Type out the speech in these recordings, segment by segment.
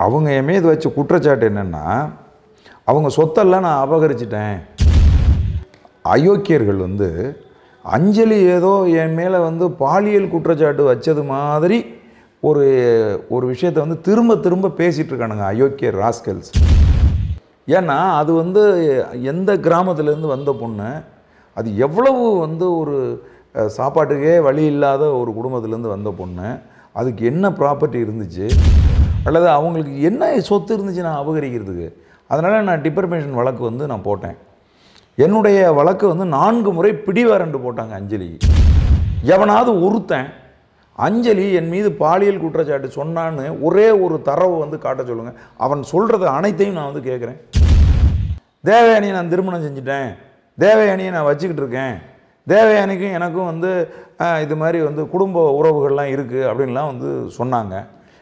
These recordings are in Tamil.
அவங்க என் மீது வச்ச குற்றச்சாட்டு என்னென்னா அவங்க சொத்தெல்லாம் நான் அபகரிச்சிட்டேன் அயோக்கியர்கள் வந்து அஞ்சலி ஏதோ என் மேலே வந்து பாலியல் குற்றச்சாட்டு வச்சது மாதிரி ஒரு ஒரு விஷயத்தை வந்து திரும்ப திரும்ப பேசிகிட்டு இருக்கானுங்க அயோக்கியர் ராஸ்கல்ஸ் ஏன்னா அது வந்து எந்த கிராமத்துலேருந்து வந்த பொண்ணு அது எவ்வளவு வந்து ஒரு அஹ், சாப்பாட்டுக்கே வழி இல்லாத ஒரு குடும்பத்துலேருந்து வந்த பொண்ணு அதுக்கு என்ன ப்ராப்பர்ட்டி இருந்துச்சு அல்லது அவங்களுக்கு என்ன சொத்து இருந்துச்சு நான் அபகரிக்கிறதுக்கு அதனால் நான் டிப்பர்மேஷன் வழக்கு வந்து நான் போட்டேன் என்னுடைய வழக்கு வந்து நான்கு முறை பிடிவாரண்டு போட்டாங்க அஞ்சலி எவனாவது ஒருத்தன் அஞ்சலி என் மீது பாலியல் குற்றச்சாட்டு சொன்னான்னு ஒரே ஒரு தரவு வந்து காட்ட சொல்லுங்கள் அவன் சொல்கிறது அனைத்தையும் நான் வந்து கேட்குறேன் தேவயானியை நான் திருமணம் செஞ்சுட்டேன் தேவயானியை நான் வச்சுக்கிட்டு இருக்கேன் தேவயானிக்கும் எனக்கும் வந்து ஆஹ், இது மாதிரி வந்து குடும்ப உறவுகள்லாம் இருக்குது அப்படின்லாம் வந்து சொன்னாங்க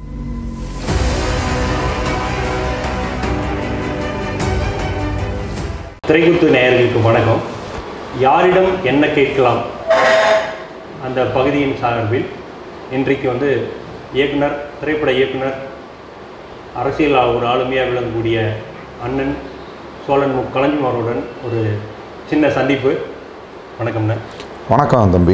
திரைக்குத்து நேயர்களுக்கு வணக்கம் யாரிடம் என்ன கேட்கலாம் அந்த பகுதியின் சார்பில் இன்றைக்கு வந்து இயக்குனர் திரைப்பட இயக்குனர் அரசியல் ஒரு ஆளுமையாக விளங்கக்கூடிய அண்ணன் சோழன் மு கலைஞன் அவருடன் ஒரு சின்ன சந்திப்பு வணக்கம்ண்ணே வணக்கம் தம்பி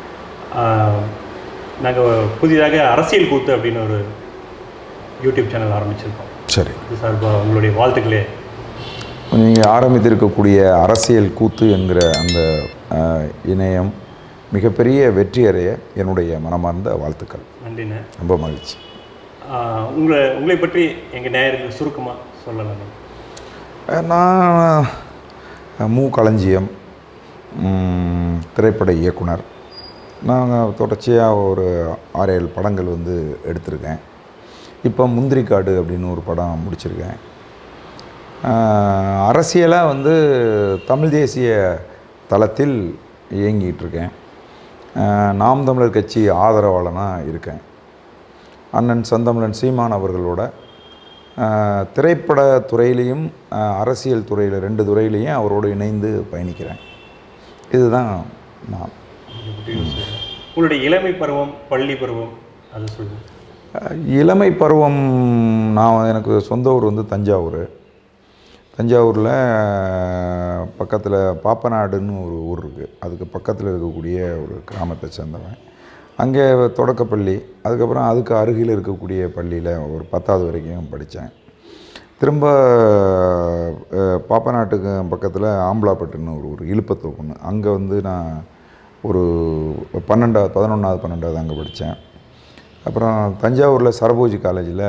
நாங்கள் புதிதாக அரசியல் கூத்து அப்படின்னு ஒரு யூடியூப் சேனல் ஆரம்பிச்சிருக்கோம் சரி இது சார்பாக உங்களுடைய வாழ்த்துக்களே நீங்கள் ஆரம்பித்திருக்கக்கூடிய அரசியல் கூத்து என்கிற அந்த ஆஹ், இணையம் மிகப்பெரிய வெற்றி அடைய என்னுடைய மனமார்ந்த வாழ்த்துக்கள் நன்றிண்ணே ரொம்ப மகிழ்ச்சி ஆஹ் உங்களை உங்களை பற்றி எங்கள் நேயர்களுக்கு சுருக்கமாக சொல்லலாம் அஹ், நான் மு களஞ்சியம் ம், திரைப்பட இயக்குனர் நான் தொடர்ச்சியாக ஒரு ஆறு ஏழு படங்கள் வந்து எடுத்திருக்கேன் இப்போ முந்திரிக்காடு அப்படின்னு ஒரு படம் முடிச்சிருக்கேன் அரசியலாக வந்து தமிழ் தேசிய தளத்தில் இயங்கிட்டு இருக்கேன் அஹ், நாம் தமிழர் கட்சி ஆதரவாளனாக இருக்கேன் அண்ணன் செந்தமிழன் சீமான் அவர்களோட அஹ், திரைப்பட துறையிலையும் அஹ், அரசியல் துறையில் ரெண்டு துறையிலையும் அவரோடு இணைந்து பயணிக்கிறேன் இதுதான் நான் உங்களுடைய இளமை பருவம் பள்ளி பருவம் அதை சொல்லுங்கள் அஹ், இளமை பருவம் நான் எனக்கு சொந்த ஊர் வந்து தஞ்சாவூர் தஞ்சாவூரில் பக்கத்தில் பாப்பநாடுன்னு ஒரு ஊர் இருக்குது அதுக்கு பக்கத்தில் இருக்கக்கூடிய ஒரு கிராமத்தை சேர்ந்தவன் அங்கே தொடக்கப்பள்ளி அதுக்கப்புறம் அதுக்கு அருகில் இருக்கக்கூடிய பள்ளியில் ஒரு பத்தாவது வரைக்கும் படித்தேன் திரும்ப அஹ், பாப்பநாட்டுக்கு பக்கத்தில் ஆம்பலாப்பட்டுன்னு ஒரு ஒரு இழுப்பத்தோப்புன்னு அங்கே வந்து நான் ஒரு பன்னெண்டாவது பதினொன்றாவது பன்னெண்டாவது அங்கே படித்தேன் அப்புறம் தஞ்சாவூரில் சரபோஜி காலேஜில்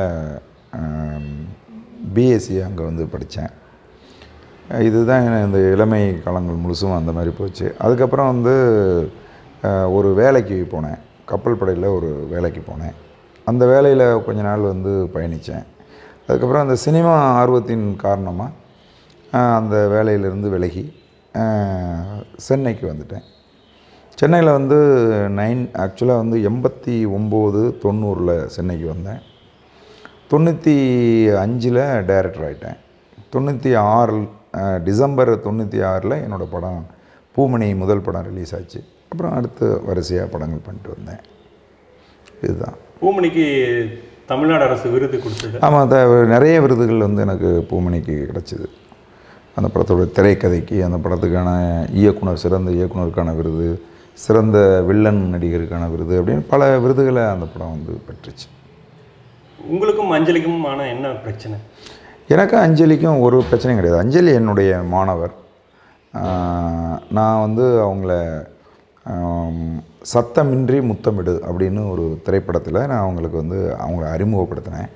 பிஎஸ்சி அங்கே வந்து படித்தேன் இதுதான் என் இந்த இளமை காலங்கள் முழுசும் அந்த மாதிரி போச்சு அதுக்கப்புறம் வந்து அஹ், ஒரு வேலைக்கு போனேன் கப்பல் படையில் ஒரு வேலைக்கு போனேன் அந்த வேலையில் கொஞ்ச நாள் வந்து பயணித்தேன் அதுக்கப்புறம் அந்த சினிமா ஆர்வத்தின் காரணமாக அந்த வேலையிலிருந்து விலகி அஹ், சென்னைக்கு வந்துட்டேன் சென்னையில் வந்து நைன் ஆக்சுவலாக வந்து எண்பத்தி ஒம்பது தொண்ணூறில் சென்னைக்கு வந்தேன் தொண்ணூற்றி அஞ்சில் டைரக்டர் ஆகிட்டேன் தொண்ணூற்றி ஆறு டிசம்பர் தொண்ணூற்றி ஆறில் என்னோடய படம் பூமணி முதல் படம் ரிலீஸ் ஆச்சு அப்புறம் அடுத்து வரிசையாக படங்கள் பண்ணிட்டு வந்தேன் இதுதான் பூமணிக்கு தமிழ்நாடு அரசு விருது கொடுத்தது ஆமாம் அத நிறைய விருதுகள் வந்து எனக்கு பூமணிக்கு கிடச்சிது அந்த படத்தோட திரைக்கதைக்கு அந்த படத்துக்கான இயக்குனர் சிறந்த இயக்குனருக்கான விருது சிறந்த வில்லன் நடிகருக்கான விருது அப்படின்னு பல விருதுகளை அந்த படம் வந்து பெற்றுச்சு உங்களுக்கும் அஞ்சலிக்கும் ஆன என்ன பிரச்சனை எனக்கு அஞ்சலிக்கும் ஒரு பிரச்சனையும் கிடையாது அஞ்சலி என்னுடைய மாணவர் ஆஹ், நான் வந்து அவங்கள ஆம், சத்தமின்றி முத்தமிடு அப்படின்னு ஒரு திரைப்படத்தில் நான் அவங்களுக்கு வந்து அவங்கள அறிமுகப்படுத்தினேன்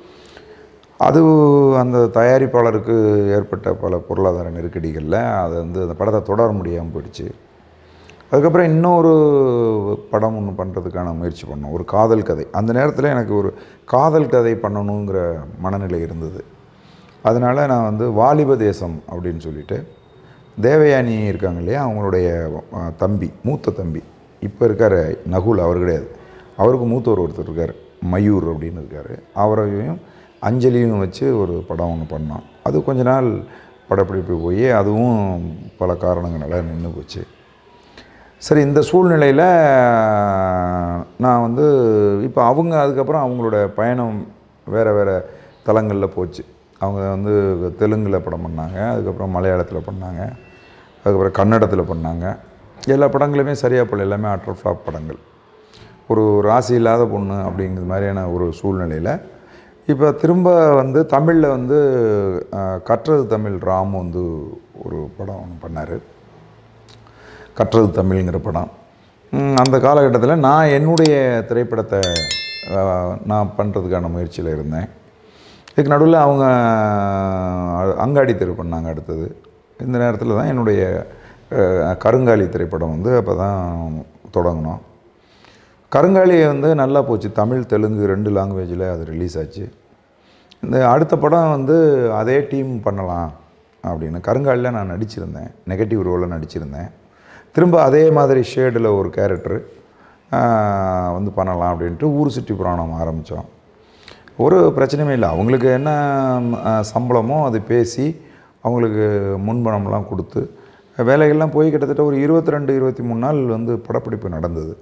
அது அந்த தயாரிப்பாளருக்கு ஏற்பட்ட பல பொருளாதார நெருக்கடிகளில் அதை வந்து அந்த படத்தை தொடர முடியாமல் போயிடுச்சு அதுக்கப்புறம் இன்னொரு படம் ஒன்று பண்ணுறதுக்கான முயற்சி பண்ணோம் ஒரு காதல் கதை அந்த நேரத்தில் எனக்கு ஒரு காதல் கதை பண்ணணுங்கிற மனநிலை இருந்தது அதனால் நான் வந்து வாலிப தேசம் அப்படின்னு சொல்லிட்டு தேவயானி இருக்காங்க இல்லையா அவங்களுடைய அஹ், தம்பி மூத்த தம்பி இப்போ இருக்கார் நகுல் அவர் கிடையாது அவருக்கு மூத்தவர் ஒருத்தர் இருக்கார் மயூர் அப்படின்னு இருக்கார் அவரையும் அஞ்சலியும் வச்சு ஒரு படம் ஒன்று பண்ணோம் அது கொஞ்ச நாள் படப்பிடிப்பு போய் அதுவும் பல காரணங்களால் நின்று போச்சு சரி இந்த சூழ்நிலையில் நான் வந்து இப்போ அவங்க அதுக்கப்புறம் அவங்களோட பயணம் வேறு வேறு தளங்களில் போச்சு அவங்க வந்து தெலுங்கில் படம் பண்ணாங்க அதுக்கப்புறம் மலையாளத்தில் பண்ணாங்க அதுக்கப்புறம் கன்னடத்தில் பண்ணாங்க எல்லா படங்களுமே சரியாக போல எல்லாமே அட்டர் ஃப்ளாப் படங்கள் ஒரு ராசி இல்லாத பொண்ணு அப்படிங்கிற மாதிரியான ஒரு சூழ்நிலையில் இப்போ திரும்ப வந்து தமிழில் வந்து அஹ், கற்றது தமிழ் ராமு வந்து ஒரு படம் ஒன்று பண்ணார் கற்றது தமிழ்ங்கிற படம் ம், அந்த காலகட்டத்தில் நான் என்னுடைய திரைப்படத்தை அஹ், நான் பண்ணுறதுக்கான முயற்சியில் இருந்தேன் இதுக்கு நடுவில் அவங்க அஹ், அங்காடி தெரு பண்ணாங்க அடுத்தது இந்த நேரத்தில் தான் என்னுடைய அஹ், கருங்காலி திரைப்படம் வந்து அப்போ தான் தொடங்கினோம் கருங்காலி வந்து நல்லா போச்சு தமிழ் தெலுங்கு ரெண்டு லாங்குவேஜில் அது ரிலீஸ் ஆச்சு இந்த அடுத்த படம் வந்து அதே டீம் பண்ணலாம் அப்படின்னு கருங்காலியில் நான் நடிச்சிருந்தேன் நெகட்டிவ் ரோலில் நடிச்சிருந்தேன் திரும்ப அதே மாதிரி ஷேடில் ஒரு கேரக்டரு வந்து பண்ணலாம் அப்படின்ட்டு ஊர் சுற்றி புராணம் ஆரம்பித்தோம் ஒரு பிரச்சனையுமே இல்லை அவங்களுக்கு என்ன ஆஹ், சம்பளமோ அது பேசி அவங்களுக்கு முன்பணம்லாம் கொடுத்து வேலைகள்லாம் போய் கிட்டத்தட்ட ஒரு இருபத்தி ரெண்டு இருபத்தி மூணு நாள் வந்து படப்பிடிப்பு நடந்தது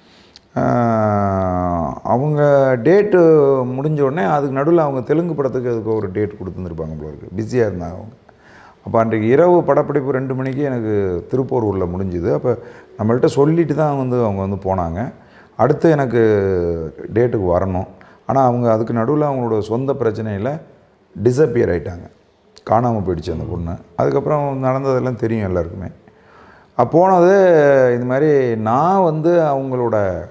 ஆஹ், அவங்க டேட்டு முடிஞ்ச உடனே அதுக்கு நடுவில் அவங்க தெலுங்கு படத்துக்கு அதுக்கு ஒரு டேட் கொடுத்துருந்துருப்பாங்க போல இருக்குது பிஸியாக இருந்தாங்க அவங்க அப்போ அன்றைக்கு இரவு படப்பிடிப்பு ரெண்டு மணிக்கு எனக்கு திருப்பூரூரில் முடிஞ்சுது அப்போ நம்மள்ட்ட சொல்லிட்டு தான் வந்து அவங்க வந்து போனாங்க அடுத்து எனக்கு டேட்டுக்கு வரணும் ஆனால் அவங்க அதுக்கு நடுவில் அவங்களோட சொந்த பிரச்சனையில் டிஸப்பியர் ஆயிட்டாங்க காணாமல் போயிடுச்சு அந்த பொண்ணு அதுக்கப்புறம் நடந்ததெல்லாம் தெரியும் எல்லாருக்குமே அப்போ போனது இது மாதிரி நான் வந்து அவங்களோட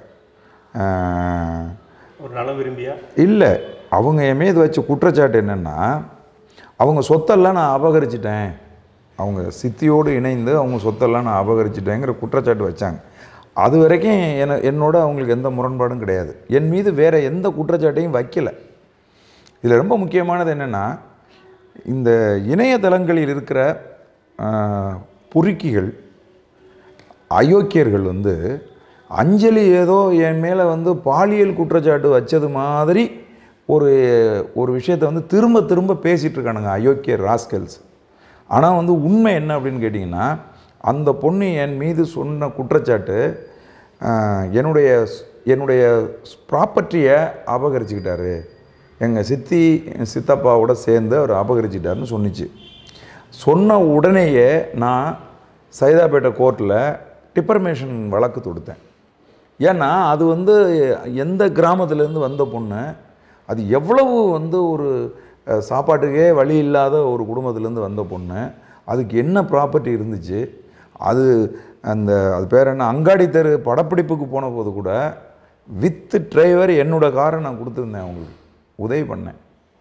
ஆஹ், ஒரு நலம் விரும்பியா இல்லை அவங்க என் மீது வச்ச குற்றச்சாட்டு என்னென்னா அவங்க சொத்தெல்லாம் நான் அபகரிச்சிட்டேன் அவங்க சித்தியோடு இணைந்து அவங்க சொத்தெல்லாம் நான் அபகரிச்சிட்டேங்கிற குற்றச்சாட்டு வச்சாங்க அது வரைக்கும் என என்னோட அவங்களுக்கு எந்த முரண்பாடும் கிடையாது என் மீது வேறு எந்த குற்றச்சாட்டையும் வைக்கல இதில் ரொம்ப முக்கியமானது என்னென்னா இந்த இணையதளங்களில் இருக்கிற ஆஹ், பொறுக்கிகள் அயோக்கியர்கள் வந்து அஞ்சலி ஏதோ என் மேலே வந்து பாலியல் குற்றச்சாட்டு வச்சது மாதிரி ஒரு ஒரு விஷயத்தை வந்து திரும்ப திரும்ப பேசிகிட்டு இருக்கானுங்க அயோக்கியர் ராஸ்கல்ஸ் ஆனால் வந்து உண்மை என்ன அப்படின்னு கேட்டிங்கன்னா அந்த பொண்ணு என் மீது சொன்ன குற்றச்சாட்டு ஆஹ், என்னுடைய என்னுடைய ப்ராப்பர்ட்டியை அபகரிச்சுக்கிட்டாரு எங்கள் சித்தி சித்தப்பாவோட சேர்ந்து அவர் அபகரிச்சிட்டாருன்னு சொன்னிச்சு சொன்ன உடனேயே நான் சைதாப்பேட்டை கோர்ட்டில் டிப்பர்மேஷன் வழக்கு தொடுத்தேன் ஏன்னா அது வந்து எந்த கிராமத்துலேருந்து வந்த பொண்ணு அது எவ்வளவு வந்து ஒரு அஹ், சாப்பாட்டுக்கே வழி இல்லாத ஒரு குடும்பத்துலேருந்து வந்த பொண்ணு அதுக்கு என்ன ப்ராப்பர்ட்டி இருந்துச்சு அது அந்த அது பேர் என்ன அங்காடி தெரு படப்பிடிப்புக்கு போன போது கூட வித் டிரைவர் என்னோட காரை நான் கொடுத்துருந்தேன் அவங்களுக்கு உதவி பண்ணேன்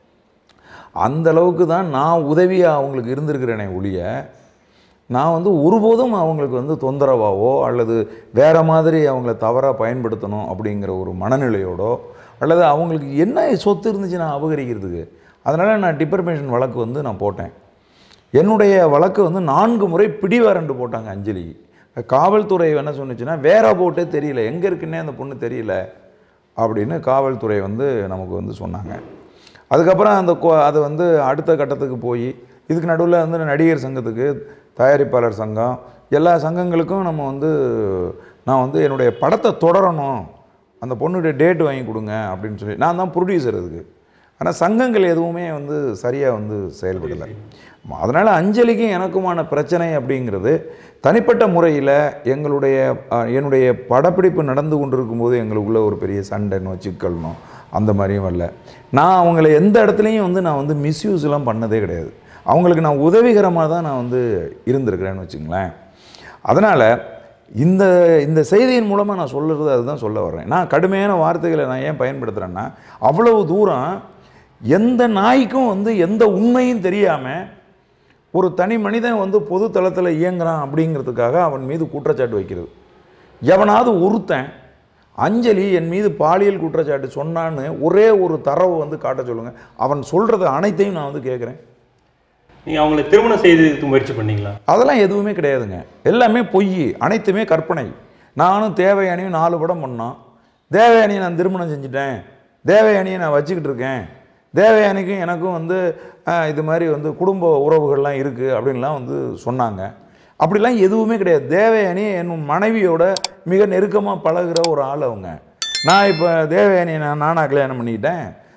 அந்த அளவுக்கு தான் நான் உதவியாக அவங்களுக்கு இருந்திருக்கிறேனே ஒழிய நான் வந்து ஒருபோதும் அவங்களுக்கு வந்து தொந்தரவாவோ அல்லது வேறு மாதிரி அவங்கள தவறாக பயன்படுத்தணும் அப்படிங்கிற ஒரு மனநிலையோடோ அல்லது அவங்களுக்கு என்ன சொத்து இருந்துச்சு நான் அபகரிக்கிறதுக்கு அதனால் நான் டிப்பர்மேஷன் வழக்கு வந்து நான் போட்டேன் என்னுடைய வழக்கு வந்து நான்கு முறை பிடிவாரண்டு போட்டாங்க அஞ்சலி காவல்துறை என்ன சொன்னுச்சுன்னா வேற போட்டே தெரியல எங்கே இருக்குன்னே அந்த பொண்ணு தெரியல அப்படின்னு காவல்துறை வந்து நமக்கு வந்து சொன்னாங்க அதுக்கப்புறம் அந்த கோ அது வந்து அடுத்த கட்டத்துக்கு போய் இதுக்கு நடுவில் வந்து நடிகர் சங்கத்துக்கு தயாரிப்பாளர் சங்கம் எல்லா சங்கங்களுக்கும் நம்ம வந்து நான் வந்து என்னுடைய படத்தை தொடரணும் அந்த பொண்ணுடைய டேட் வாங்கி கொடுங்க அப்படின்னு சொல்லி நான் தான் ப்ரொடியூசர் அதுக்கு ஆனால் சங்கங்கள் எதுவுமே வந்து சரியாக வந்து செயல்படலை அதனால் அஞ்சலிக்கும் எனக்குமான பிரச்சனை அப்படிங்கிறது தனிப்பட்ட முறையில் எங்களுடைய அஹ், என்னுடைய படப்பிடிப்பு நடந்து கொண்டிருக்கும் போது எங்களுக்குள்ள ஒரு பெரிய சண்டைனோ சிக்கல்னோ அந்த மாதிரியும் வரல நான் அவங்கள எந்த இடத்துலையும் வந்து நான் வந்து மிஸ்யூஸ்லாம் பண்ணதே கிடையாது அவங்களுக்கு நான் உதவிகரமாக தான் நான் வந்து இருந்திருக்கிறேன்னு வச்சுங்களேன் அதனால் இந்த இந்த செய்தியின் மூலமாக நான் சொல்லுறது அதுதான் சொல்ல வர்றேன் நான் கடுமையான வார்த்தைகளை நான் ஏன் பயன்படுத்துகிறேன்னா அவ்வளவு தூரம் எந்த நாய்க்கும் வந்து எந்த உண்மையும் தெரியாமல் ஒரு தனி மனிதன் வந்து பொது தளத்தில் இயங்குறான் அப்படிங்கிறதுக்காக அவன் மீது குற்றச்சாட்டு வைக்கிறது எவனாவது ஒருத்தன் அஞ்சலி என் மீது பாலியல் குற்றச்சாட்டு சொன்னான்னு ஒரே ஒரு தரவு வந்து காட்ட சொல்லுங்கள் அவன் சொல்கிறது அனைத்தையும் நான் வந்து கேட்குறேன் நீங்கள் அவங்களை திருமணம் செய்து முயற்சி பண்ணீங்களா அதெல்லாம் எதுவுமே கிடையாதுங்க எல்லாமே பொய் அனைத்துமே கற்பனை நானும் தேவயானியும் நாலு படம் பண்ணோம் தேவயானியை நான் திருமணம் செஞ்சுட்டேன் தேவயானியை நான் வச்சுக்கிட்டு இருக்கேன் தேவயானிக்கும் எனக்கும் வந்து ஆஹ், இது மாதிரி வந்து குடும்ப உறவுகள்லாம் இருக்குது அப்படின்லாம் வந்து சொன்னாங்க அப்படிலாம் எதுவுமே கிடையாது தேவயானி என் மனைவியோட மிக நெருக்கமாக பழகுற ஒரு ஆள் அவங்க நான் இப்போ தேவயானியை நான் நானாக கல்யாணம் பண்ணிக்கிட்டேன்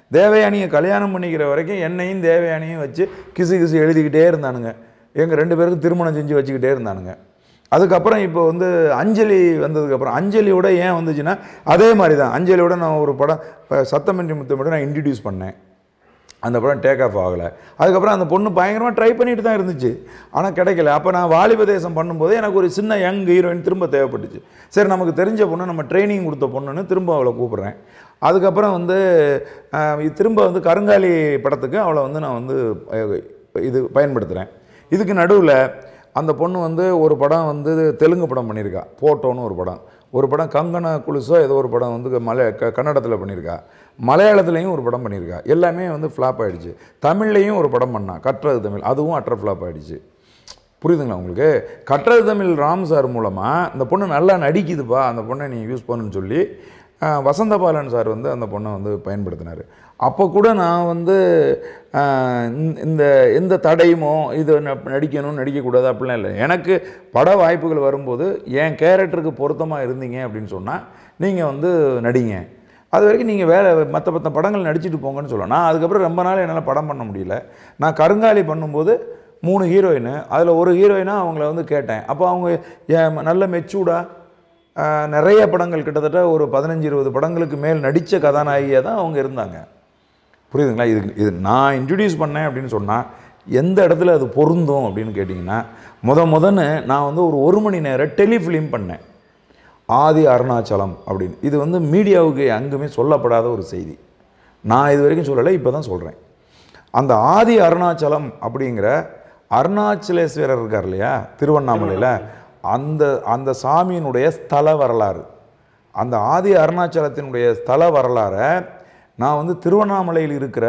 தேவயானியை கல்யாணம் பண்ணிக்கிற வரைக்கும் என்னையும் தேவயானியும் வச்சு கிசு கிசு எழுதிக்கிட்டே இருந்தானுங்க எங்கள் ரெண்டு பேருக்கும் திருமணம் செஞ்சு வச்சுக்கிட்டே இருந்தானுங்க அதுக்கப்புறம் இப்போ வந்து அஞ்சலி வந்ததுக்கப்புறம் அஞ்சலியோட ஏன் வந்துச்சுன்னா அதே மாதிரி தான் அஞ்சலியோட நான் ஒரு படம் இப்போ சத்தமின்றி முத்தமிட்டு நான் இன்ட்ரடியூஸ் பண்ணேன் அந்த படம் டேக் ஆஃப் ஆகலை அதுக்கப்புறம் அந்த பொண்ணு பயங்கரமாக ட்ரை பண்ணிட்டு தான் இருந்துச்சு ஆனால் கிடைக்கல அப்போ நான் வாலிப தேசம் பண்ணும்போது எனக்கு ஒரு சின்ன யங் ஹீரோயின் திரும்ப தேவைப்பட்டுச்சு சரி நமக்கு தெரிஞ்ச பொண்ணு நம்ம ட்ரைனிங் கொடுத்த பொண்ணுன்னு திரும்ப அவளை கூப்பிட்றேன் அதுக்கப்புறம் வந்து ஆஹ், இது திரும்ப வந்து கருங்காலி படத்துக்கு அவளை வந்து நான் வந்து அஹ், இது பயன்படுத்துகிறேன் இதுக்கு நடுவில் அந்த பொண்ணு வந்து ஒரு படம் வந்து தெலுங்கு படம் பண்ணியிருக்கா போட்டோன்னு ஒரு படம் ஒரு படம் கங்கன குலுசோ ஏதோ ஒரு படம் வந்து மலை க கன்னடத்தில் பண்ணியிருக்கா மலையாளத்துலேயும் ஒரு படம் பண்ணியிருக்கா எல்லாமே வந்து ஃப்ளாப் ஆயிடுச்சு தமிழ்லேயும் ஒரு படம் பண்ணா கற்றது தமிழ் அதுவும் அட்டர் ஃப்ளாப் ஆயிடுச்சு புரியுதுங்களா உங்களுக்கு கற்றது தமிழ் ராம் சார் மூலமாக இந்த பொண்ணு நல்லா நடிக்குதுப்பா அந்த பொண்ணை நீ யூஸ் பண்ணுன்னு சொல்லி ஆஹ், வசந்தபாலன் சார் வந்து அந்த பொண்ணை வந்து பயன்படுத்தினார் அப்போ கூட நான் வந்து ஆஹ், இந்த- இந்த எந்த தடையுமோ இது ந- நடிக்கணும் நடிக்கக்கூடாது அப்படிலாம் இல்லை எனக்கு பட வாய்ப்புகள் வரும்போது என் கேரக்டருக்கு பொருத்தமாக இருந்தீங்க அப்படின்னு சொன்னால் நீங்கள் வந்து நடிங்க அது வரைக்கும் நீங்கள் வேறு மற்ற மற்ற படங்கள் நடிச்சிட்டு போங்கன்னு சொல்லலாம் நான் அதுக்கப்புறம் ரொம்ப நாள் என்னால் படம் பண்ண முடியல நான் கருங்காலி பண்ணும்போது மூணு ஹீரோயின் அதில் ஒரு ஹீரோயினாக அவங்கள வந்து கேட்டேன் அப்போ அவங்க என் நல்ல மெச்சூர்டாக நிறைய படங்கள் கிட்டத்தட்ட ஒரு பதினஞ்சு இருபது படங்களுக்கு மேல் நடித்த கதாநாயகியாக தான் அவங்க இருந்தாங்க புரியுதுங்களா இது இது நான் இன்ட்ரடியூஸ் பண்ணேன் அப்படின்னு சொன்னால் எந்த இடத்துல அது பொருந்தும் அப்படின்னு கேட்டிங்கன்னா முத முதன்னு நான் வந்து ஒரு ஒரு மணி நேரம் டெலிஃபிலிம் பண்ணேன் ஆதி அருணாச்சலம் அப்படின்னு இது வந்து மீடியாவுக்கு அங்குமே சொல்லப்படாத ஒரு செய்தி நான் இது வரைக்கும் சொல்லலை இப்போ தான் சொல்கிறேன் அந்த ஆதி அருணாச்சலம் அப்படிங்கிற அருணாச்சலேஸ்வரர் இருக்கார் இல்லையா திருவண்ணாமலையில் அந்த அந்த சாமியினுடைய ஸ்தல வரலாறு அந்த ஆதி அருணாச்சலத்தினுடைய ஸ்தல வரலாறை நான் வந்து திருவண்ணாமலையில் இருக்கிற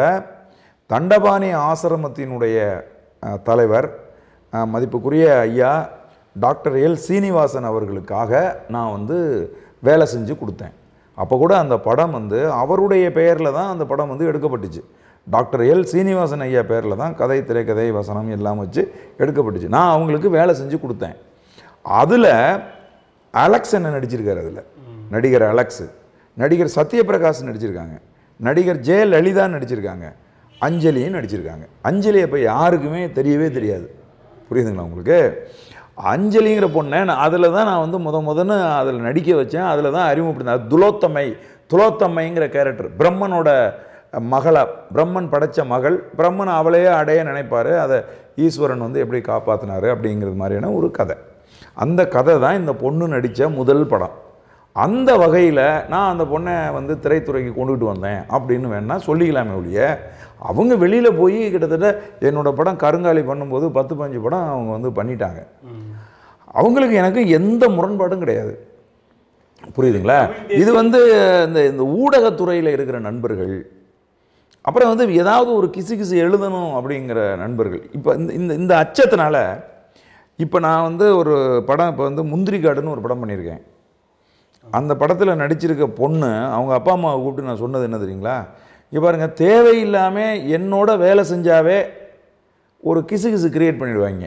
தண்டபாணி ஆசிரமத்தினுடைய அஹ், தலைவர் அஹ், மதிப்புக்குரிய ஐயா டாக்டர் எல் சீனிவாசன் அவர்களுக்காக நான் வந்து வேலை செஞ்சு கொடுத்தேன் அப்போ கூட அந்த படம் வந்து அவருடைய பெயரில் தான் அந்த படம் வந்து எடுக்கப்பட்டுச்சு டாக்டர் எல் சீனிவாசன் ஐயா பேரில் தான் கதை திரைக்கதை வசனம் எல்லாம் வச்சு எடுக்கப்பட்டுச்சு நான் அவங்களுக்கு வேலை செஞ்சு கொடுத்தேன் அதில் அலெக்ஸ் என்ன நடிச்சிருக்காரு அதில் நடிகர் அலெக்ஸ் நடிகர் சத்யபிரகாஷ் நடிச்சிருக்காங்க நடிகர் ஜெய லலிதா நடிச்சிருக்காங்க அஞ்சலியும் நடிச்சிருக்காங்க அஞ்சலி அப்போ யாருக்குமே தெரியவே தெரியாது புரியுதுங்களா உங்களுக்கு அஞ்சலிங்கிற பொண்ணை நான் அதில் தான் நான் வந்து முத முதன்னு அதில் நடிக்க வச்சேன் அதில் தான் அறிமுகப்படுத்தேன் அது துலோத்தமை துலோத்தமைங்கிற கேரக்டர் பிரம்மனோட மகளா பிரம்மன் படைச்ச மகள் பிரம்மன் அவளையே அடைய நினைப்பார் அதை ஈஸ்வரன் வந்து எப்படி காப்பாற்றினாரு அப்படிங்கிறது மாதிரியான ஒரு கதை அந்த கதை தான் இந்த பொண்ணு நடித்த முதல் படம் அந்த வகையில் நான் அந்த பொண்ணை வந்து திரைத்துறைக்கு கொண்டுகிட்டு வந்தேன் அப்படின்னு வேணால் சொல்லிக்கலாமே ஒழிய அவங்க வெளியில் போய் கிட்டத்தட்ட என்னோட படம் கருங்காலி பண்ணும்போது பத்து பஞ்சு படம் அவங்க வந்து பண்ணிட்டாங்க அவங்களுக்கு எனக்கு எந்த முரண்பாடும் கிடையாது புரியுதுங்களா இது வந்து இந்த இந்த ஊடகத்துறையில் இருக்கிற நண்பர்கள் அப்புறம் வந்து ஏதாவது ஒரு கிசு கிசு எழுதணும் அப்படிங்கிற நண்பர்கள் இப்போ இந்த இந்த இந்த அச்சத்தினால இப்போ நான் வந்து ஒரு படம் இப்போ வந்து முந்திரி காடுன்னு ஒரு படம் பண்ணியிருக்கேன் அந்த படத்தில் நடிச்சிருக்க பொண்ணு அவங்க அப்பா அம்மாவை கூப்பிட்டு நான் சொன்னது என்ன தெரியுங்களா இங்கே பாருங்கள் தேவையில்லாமல் என்னோட வேலை செஞ்சாவே ஒரு கிசு கிசு கிரியேட் பண்ணிடுவாங்க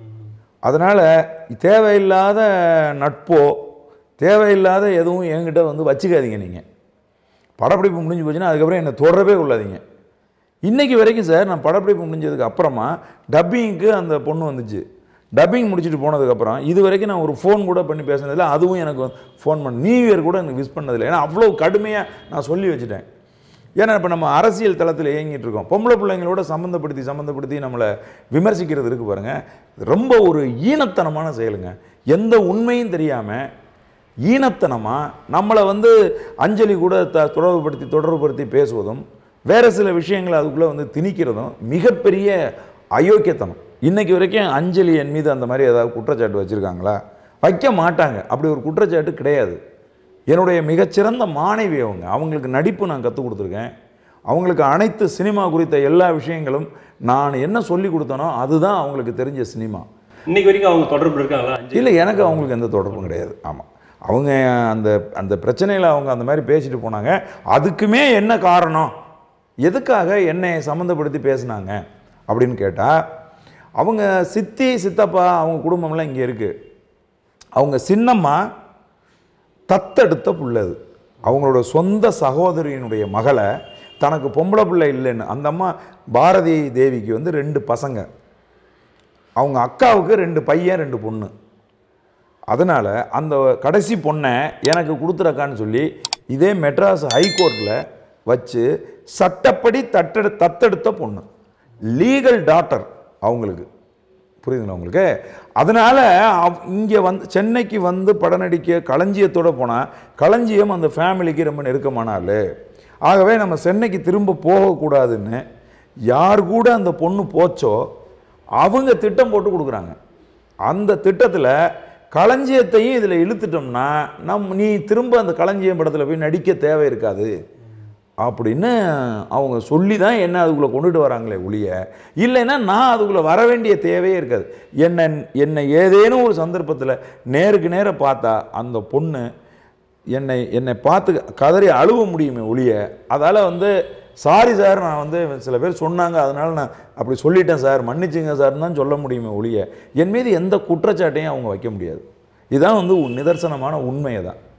அதனால் தேவையில்லாத நட்போ தேவையில்லாத எதுவும் என்கிட்ட வந்து வச்சுக்காதீங்க நீங்கள் படப்பிடிப்பு முடிஞ்சு போச்சுன்னா அதுக்கப்புறம் என்னை தொடரவே கொள்ளாதீங்க இன்னைக்கு வரைக்கும் சார் நான் படப்பிடிப்பு முடிஞ்சதுக்கு அப்புறமா டப்பிங்க்கு அந்த பொண்ணு வந்துச்சு டப்பிங் முடிச்சுட்டு போனதுக்கப்புறம் இது வரைக்கும் நான் ஒரு ஃபோன் கூட பண்ணி பேசினதில்ல அதுவும் எனக்கு ஃபோன் பண்ண நியூ இயர் கூட எனக்கு விஷ் பண்ணதில்லை ஏன்னா அவ்வளோ கடுமையாக நான் சொல்லி வச்சுட்டேன் ஏன்னா இப்போ நம்ம அரசியல் தளத்தில் இயங்கிட்டு இருக்கோம் பொம்பளை பிள்ளைங்களோட சம்மந்தப்படுத்தி சம்மந்தப்படுத்தி நம்மளை விமர்சிக்கிறது இருக்கு பாருங்க இது ரொம்ப ஒரு ஈனத்தனமான செயலுங்க எந்த உண்மையும் தெரியாமல் ஈனத்தனமாக நம்மளை வந்து அஞ்சலி கூட த தொடர்புபடுத்தி தொடர்புபடுத்தி பேசுவதும் வேறு சில விஷயங்களை அதுக்குள்ளே வந்து திணிக்கிறதும் மிகப்பெரிய அயோக்கியத்தனம் இன்னைக்கு வரைக்கும் அஞ்சலி என் மீது அந்த மாதிரி ஏதாவது குற்றச்சாட்டு வச்சுருக்காங்களா வைக்க மாட்டாங்க அப்படி ஒரு குற்றச்சாட்டு கிடையாது என்னுடைய மிகச்சிறந்த மாணவி அவங்க அவங்களுக்கு நடிப்பு நான் கற்றுக் கொடுத்துருக்கேன் அவங்களுக்கு அனைத்து சினிமா குறித்த எல்லா விஷயங்களும் நான் என்ன சொல்லி கொடுத்தனோ அதுதான் அவங்களுக்கு தெரிஞ்ச சினிமா இன்னைக்கு வரைக்கும் அவங்க தொடர்பு இருக்காங்களா அஞ்சு இல்லை எனக்கு அவங்களுக்கு எந்த தொடர்பும் கிடையாது ஆமாம் அவங்க அந்த அந்த பிரச்சனையில் அவங்க அந்த மாதிரி பேசிட்டு போனாங்க அதுக்குமே என்ன காரணம் எதுக்காக என்னை சம்மந்தப்படுத்தி பேசுனாங்க அப்படின்னு கேட்டால் அவங்க சித்தி சித்தப்பா அவங்க குடும்பம்லாம் இங்கே இருக்குது அவங்க சின்னம்மா தத்தெடுத்த புள்ள அது அவங்களோட சொந்த சகோதரியினுடைய மகளை தனக்கு பொம்பளை பிள்ளை இல்லைன்னு அந்த அம்மா பாரதி தேவிக்கு வந்து ரெண்டு பசங்க அவங்க அக்காவுக்கு ரெண்டு பையன் ரெண்டு பொண்ணு அதனால் அந்த கடைசி பொண்ணை எனக்கு கொடுத்துறக்கான்னு சொல்லி இதே மெட்ராஸ் ஹைகோர்ட்டில் வச்சு சட்டப்படி தட்டெடு தத்தெடுத்த பொண்ணு லீகல் டாட்டர் அவங்களுக்கு புரியுதுங்களா உங்களுக்கு அதனால் இங்கே வந்து சென்னைக்கு வந்து படம் நடிக்க களஞ்சியத்தோட போனால் களஞ்சியம் அந்த ஃபேமிலிக்கு ரொம்ப நெருக்கமான ஆளு ஆகவே நம்ம சென்னைக்கு திரும்ப போகக்கூடாதுன்னு யார் கூட அந்த பொண்ணு போச்சோ அவங்க திட்டம் போட்டு கொடுக்குறாங்க அந்த திட்டத்தில் களஞ்சியத்தையும் இதில் இழுத்துட்டோம்னா நம் நீ திரும்ப அந்த களஞ்சியம் படத்தில் போய் நடிக்க தேவை இருக்காது அப்படின்னு அவங்க சொல்லி தான் என்ன அதுக்குள்ளே கொண்டுட்டு வராங்களே ஒழிய இல்லைன்னா நான் அதுக்குள்ளே வர வேண்டிய தேவையே இருக்காது என்ன என்னை ஏதேனும் ஒரு சந்தர்ப்பத்தில் நேருக்கு நேர பார்த்தா அந்த பொண்ணு என்னை என்னை பார்த்து கதறி அழுவ முடியுமே ஒழிய அதால் வந்து சாரி சார் நான் வந்து சில பேர் சொன்னாங்க அதனால நான் அப்படி சொல்லிட்டேன் சார் மன்னிச்சுங்க சார்னு தான் சொல்ல முடியுமே ஒழிய என் மீது எந்த குற்றச்சாட்டையும் அவங்க வைக்க முடியாது இதுதான் வந்து நிதர்சனமான உண்மையை தான்